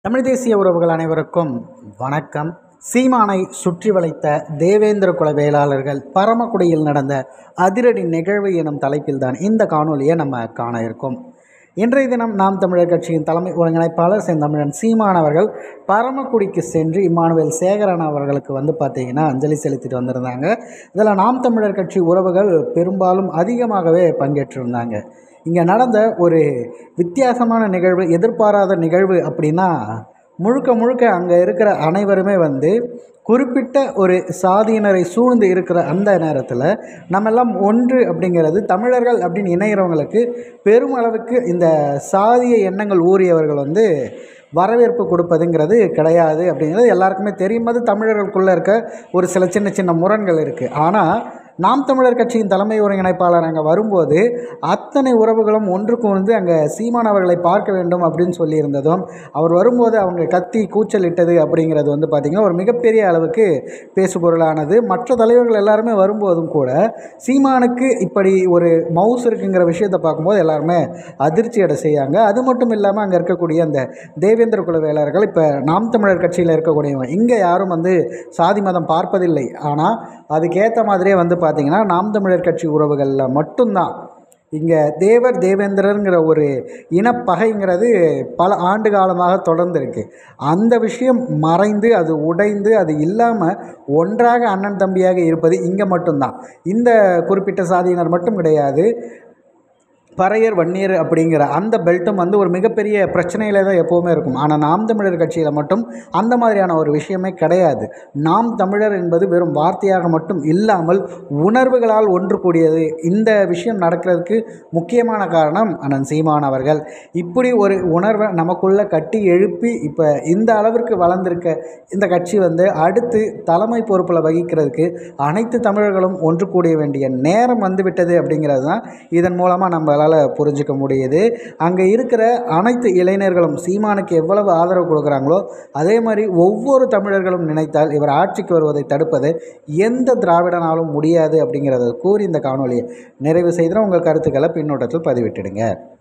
தமிழ் தேசிய உறவுகள் அனைவருக்கும் வணக்கம் சீமானை சுற்றி வளைத்த தேவேந்திர குல வேளாளர்கள் பரமக்குடியில் நடந்த அதிரடி நிகழ்வு எனும் தலைப்பில்தான் இந்த காணொலியை நம்ம காண இருக்கோம் இன்றைய தினம் நாம் தமிழர் கட்சியின் தலைமை ஒருங்கிணைப்பாளர் செந்தமிழன் சீமான் அவர்கள் பரமக்குடிக்கு சென்று இம்மானுவேல் சேகரன் அவர்களுக்கு வந்து பார்த்தீங்கன்னா அஞ்சலி செலுத்திட்டு வந்திருந்தாங்க இதில் நாம் தமிழர் கட்சி உறவுகள் பெரும்பாலும் அதிகமாகவே பங்கேற்றிருந்தாங்க இங்கே நடந்த ஒரு வித்தியாசமான நிகழ்வு எதிர்பாராத நிகழ்வு அப்படின்னா முழுக்க முழுக்க அங்கே இருக்கிற அனைவருமே வந்து குறிப்பிட்ட ஒரு சாதியினரை சூழ்ந்து இருக்கிற அந்த நேரத்தில் நம்ம எல்லாம் ஒன்று அப்படிங்கிறது தமிழர்கள் அப்படின்னு இணைகிறவங்களுக்கு பெருமளவுக்கு இந்த சாதிய எண்ணங்கள் ஊறியவர்கள் வந்து வரவேற்பு கொடுப்பதுங்கிறது கிடையாது அப்படிங்கிறது எல்லாருக்குமே தெரியும் அது தமிழர்களுக்குள்ளே இருக்க ஒரு சில சின்ன சின்ன முரண்கள் இருக்குது ஆனால் நாம் தமிழர் கட்சியின் தலைமை ஒருங்கிணைப்பாளர் அங்கே வரும்போது அத்தனை உறவுகளும் ஒன்றுக்கு வந்து அங்கே சீமான் அவர்களை பார்க்க வேண்டும் அப்படின்னு சொல்லியிருந்ததும் அவர் வரும்போது அவங்க கத்தி கூச்சலிட்டது அப்படிங்கிறது வந்து பார்த்திங்கன்னா ஒரு மிகப்பெரிய அளவுக்கு பேசுபொருளானது மற்ற தலைவர்கள் எல்லாருமே வரும்போதும் கூட சீமானுக்கு இப்படி ஒரு மவுஸ் இருக்குங்கிற விஷயத்தை பார்க்கும்போது எல்லாருமே அதிர்ச்சி அடை செய்யாங்க அது மட்டும் இல்லாமல் அங்கே இருக்கக்கூடிய அந்த தேவேந்திர குல வேளாளர்கள் இப்போ நாம் தமிழர் கட்சியில் இருக்கக்கூடியவங்க இங்கே யாரும் வந்து சாதி மதம் பார்ப்பதில்லை ஆனால் அதுக்கேற்ற மாதிரியே வந்து பார்த்திங்கன்னா நாம் தமிழர் கட்சி உறவுகளில் மட்டும்தான் இங்கே தேவர் தேவேந்திரருங்கிற ஒரு இனப்பகைங்கிறது பல ஆண்டு காலமாக தொடர்ந்து இருக்கு அந்த விஷயம் மறைந்து அது உடைந்து அது இல்லாமல் ஒன்றாக அண்ணன் தம்பியாக இருப்பது இங்கே மட்டும்தான் இந்த குறிப்பிட்ட சாதியினர் மட்டும் கிடையாது பறையர் வன்னியர் அப்படிங்கிற அந்த பெல்ட்டும் வந்து ஒரு மிகப்பெரிய பிரச்சனையில தான் எப்போவுமே இருக்கும் ஆனால் நாம் தமிழர் கட்சியில் மட்டும் அந்த மாதிரியான ஒரு விஷயமே கிடையாது நாம் தமிழர் என்பது வெறும் வார்த்தையாக மட்டும் இல்லாமல் உணர்வுகளால் ஒன்று கூடியது இந்த விஷயம் நடக்கிறதுக்கு முக்கியமான காரணம் அண்ணன் சீமான் அவர்கள் இப்படி ஒரு உணர்வை நமக்குள்ளே கட்டி எழுப்பி இப்போ இந்த அளவிற்கு வளர்ந்திருக்க இந்த கட்சி வந்து அடுத்து தலைமை பொறுப்பில் வகிக்கிறதுக்கு அனைத்து தமிழர்களும் ஒன்று கூடிய வேண்டிய நேரம் வந்துவிட்டது அப்படிங்கிறது தான் இதன் மூலமாக நம்மளால் புரிஞ்சுக்க முடியுது அங்கே இருக்கிற அனைத்து இளைஞர்களும் சீமானுக்கு எவ்வளவு ஆதரவு கொடுக்குறாங்களோ அதே மாதிரி ஒவ்வொரு தமிழர்களும் நினைத்தால் இவர் ஆட்சிக்கு வருவதை தடுப்பது எந்த திராவிடனாலும் முடியாது அப்படிங்கிறத கூறி இந்த காணொலியை நிறைவு செய்கிற உங்கள் கருத்துக்களை பின்னோட்டத்தில் பதிவிட்டுடுங்க